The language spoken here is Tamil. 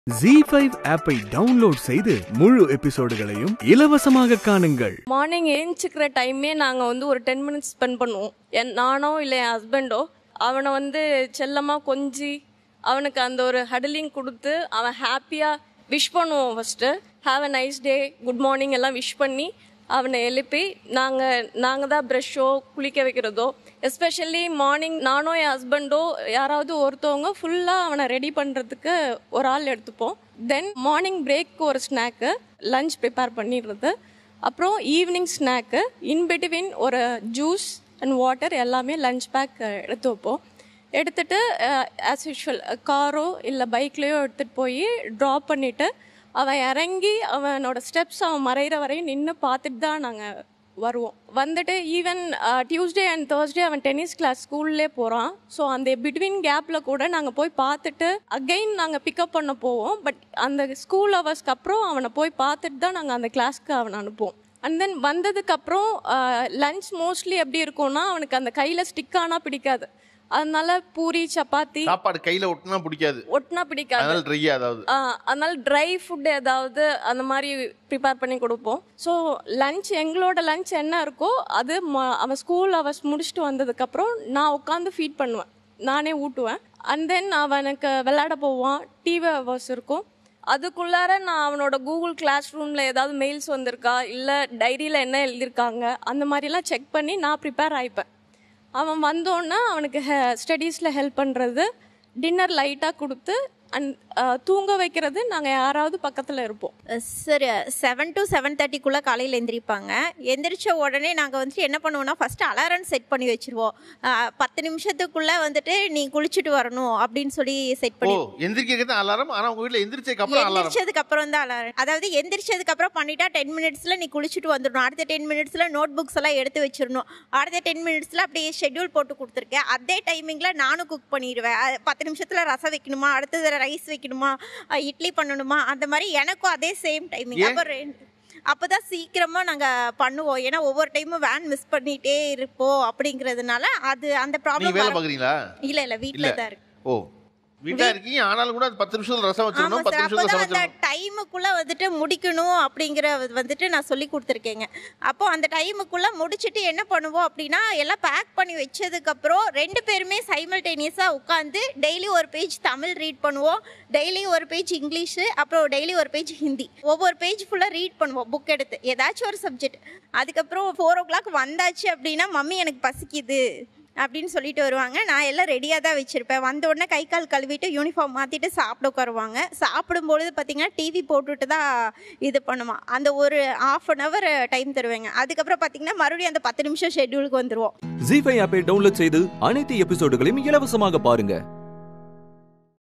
ஜி ஃபைவ் ஆப்பை டவுன்லோட் செய்து முழு எபிசோடுகளையும் இலவசமாக காணுங்கள் மார்னிங் எழுந்திரிக்கிற டைமே நாங்கள் வந்து ஒரு டென் மினிட்ஸ் ஸ்பெண்ட் பண்ணுவோம் என் நானோ இல்லை என் ஹஸ்பண்டோ அவனை வந்து செல்லமாக கொஞ்சி அவனுக்கு அந்த ஒரு ஹடலிங் கொடுத்து அவன் ஹாப்பியாக விஷ் பண்ணுவோம் first have a nice day good morning எல்லாம் விஷ் பண்ணி அவனை எழுப்பி நாங்கள் நாங்கள் தான் ப்ரெஷ்ஷோ குளிக்க வைக்கிறதோ எஸ்பெஷலி மார்னிங் நானும் என் ஹஸ்பண்டோ யாராவது ஒருத்தவங்க ஃபுல்லாக அவனை ரெடி பண்ணுறதுக்கு ஒரு ஆள் எடுத்துப்போம் தென் மார்னிங் பிரேக் ஒரு ஸ்நாக்கு லஞ்ச் ப்ரிப்பேர் பண்ணிடுறது அப்புறம் ஈவினிங் ஸ்நாக்கு இன் பிட்வீன் ஒரு ஜூஸ் அண்ட் வாட்டர் எல்லாமே லஞ்ச் பேக் எடுத்து வைப்போம் எடுத்துட்டு ஆஸ் யூஷுவல் காரோ இல்லை பைக்லேயோ எடுத்துகிட்டு போய் ட்ராப் பண்ணிவிட்டு அவன் இறங்கி அவனோட ஸ்டெப்ஸ் அவன் மறைகிற வரையும் நின்று பார்த்துட்டு தான் நாங்கள் வருவோம் வந்துட்டு ஈவன் டியூஸ்டே அண்ட் தேர்ஸ்டே அவன் டென்னிஸ் கிளாஸ் ஸ்கூல்லே போகிறான் ஸோ அந்த பிட்வீன் கேப்பில் கூட நாங்கள் போய் பார்த்துட்டு அகைன் நாங்கள் பிக்கப் பண்ண போவோம் பட் அந்த ஸ்கூல் ஹவர்ஸ்க்கு அப்புறம் அவனை போய் பார்த்துட்டு தான் நாங்கள் அந்த கிளாஸ்க்கு அவனை அனுப்புவோம் அண்ட் தென் வந்ததுக்கப்புறம் லஞ்ச் மோஸ்ட்லி எப்படி இருக்கும்னா அவனுக்கு அந்த கையில் ஸ்டிக் ஆனால் பிடிக்காது அதனால பூரி சப்பாத்தி சாப்பாடு கையில ஒட்டினா பிடிக்காது ஒட்டினா பிடிக்காது அதனால ட்ரையா அதாவது ஆ, அதனால ட்ரை ஃபுட் ஏதாவது அந்த மாதிரி ப்ரிப்பேர் பண்ணி கொடுப்போம் ஸோ லஞ்ச் எங்களோட லஞ்ச் என்ன இருக்கோ அது ம- அவன் ஸ்கூல் அவர்ஸ் முடிச்சுட்டு வந்ததுக்கப்புறம் நான் உட்காந்து ஃபீட் பண்ணுவேன் நானே ஊட்டுவேன் அண்ட் தென் அவனுக்கு விளையாட போவான் டிவி ஹவர்ஸ் இருக்கும் அதுக்குள்ளார நான் அவனோட கூகுள் கிளாஸ் ரூமில் ஏதாவது மெயில்ஸ் வந்திருக்கா இல்லை டைரியில் என்ன எழுதியிருக்காங்க அந்த மாதிரிலாம் செக் பண்ணி நான் ப்ரிப்பேர் ஆயிப்பேன் அவன் வந்தோன்னே அவனுக்கு ஸ்டடீஸில் ஹெல்ப் பண்ணுறது டின்னர் லைட்டாக கொடுத்து அண்ட் தூங்க வைக்கிறது நாங்கள் யாராவது பக்கத்தில் இருப்போம் சார் செவன் டு செவன் தேர்ட்டிக்குள்ளே காலையில் எந்திரிப்பாங்க எந்திரிச்ச உடனே நாங்கள் வந்துட்டு என்ன பண்ணுவோம்னா ஃபஸ்ட்டு அலாரம் செட் பண்ணி வச்சுருவோம் பத்து நிமிஷத்துக்குள்ளே வந்துட்டு நீ குளிச்சுட்டு வரணும் அப்படின்னு சொல்லி செட் ஓ பண்ணி எந்திரிக்கிறது அலாரம் ஆனா உங்க வீட்ல எந்திரிச்சதுக்கு அப்புறம் அலாரம் எந்திரிச்சதுக்கு அப்புறம் தான் அலாரம் அதாவது எந்திரிச்சதுக்கு அப்புறம் பண்ணிட்டா டென் மினிட்ஸ்ல நீ குளிச்சுட்டு வந்துடணும் அடுத்த டென் மினிட்ஸ்ல நோட் புக்ஸ் எல்லாம் எடுத்து வச்சிடணும் அடுத்த டென் மினிட்ஸ்ல அப்படியே ஷெட்யூல் போட்டு கொடுத்துருக்கேன் அதே டைமிங்ல நானும் குக் பண்ணிடுவேன் அது பத்து நிமிஷத்துல ரசம் வைக்கணுமா அடுத்தது ரைஸ் வைக்கணுமா அஹ் இட்லி பண்ணணுமா அந்த மாதிரி எனக்கும் அதே சேம் டைமிங் ஏன்? அப்போ ரெண்டு அப்பதான் சீக்கிரமா நாங்க பண்ணுவோம் ஏன்னா ஒவ்வொரு டைமும் வேன் மிஸ் பண்ணிட்டே இருப்போம் அப்படிங்கறதுனால அது அந்த நீங்க வேலை ப்ராப்ளம் பாக்குறீங்களா இல்ல இல்ல வீட்ல இல்ல. தான் இருக்கு ஓ வீட்டா இருக்கீங்க ஆனாலும் கூட அது பத்து நிமிஷத்துல ரசம் ஆமா வச்சிடணும் பத்து சார் நிமிஷத்துல அப்பதான் அந்த சமைச்சிடணும் டைமுக்குள்ள வந்துட்டு முடிக்கணும் அப்படிங்கிற வந்துட்டு நான் சொல்லி கொடுத்துருக்கேங்க அப்போ அந்த டைமுக்குள்ள முடிச்சிட்டு என்ன பண்ணுவோம் அப்படின்னா எல்லாம் பேக் பண்ணி வச்சதுக்கு அப்புறம் ரெண்டு பேருமே சைமல்டேனியஸா உட்காந்து டெய்லி ஒரு பேஜ் தமிழ் ரீட் பண்ணுவோம் டெய்லி ஒரு பேஜ் இங்கிலீஷ் அப்புறம் டெய்லி ஒரு பேஜ் ஹிந்தி ஒவ்வொரு பேஜ் ஃபுல்லா ரீட் பண்ணுவோம் புக் எடுத்து ஏதாச்சும் ஒரு சப்ஜெக்ட் அதுக்கப்புறம் ஃபோர் ஓ கிளாக் வந்தாச்சு அப்படின்னா மம்மி எனக்கு பசிக்குது அப்படின்னு சொல்லிட்டு வருவாங்க நான் எல்லாம் ரெடியாக தான் வச்சுருப்பேன் வந்த உடனே கை கால் கழுவிட்டு யூனிஃபார்ம் மாற்றிட்டு சாப்பிட உட்காருவாங்க சாப்பிடும்பொழுது பார்த்தீங்கன்னா டிவி போட்டுட்டு தான் இது பண்ணுவான் அந்த ஒரு ஆஃப் அன் ஹவர் டைம் தருவேங்க அதுக்கப்புறம் பார்த்தீங்கன்னா மறுபடியும் அந்த பத்து நிமிஷம் ஷெட்யூலுக்கு வந்துருவோம் ஜி ஃபைவ் ஆப்பை டவுன்லோட் செய்து அனைத்து எபிசோடுகளையும் இலவசமாக பாருங்க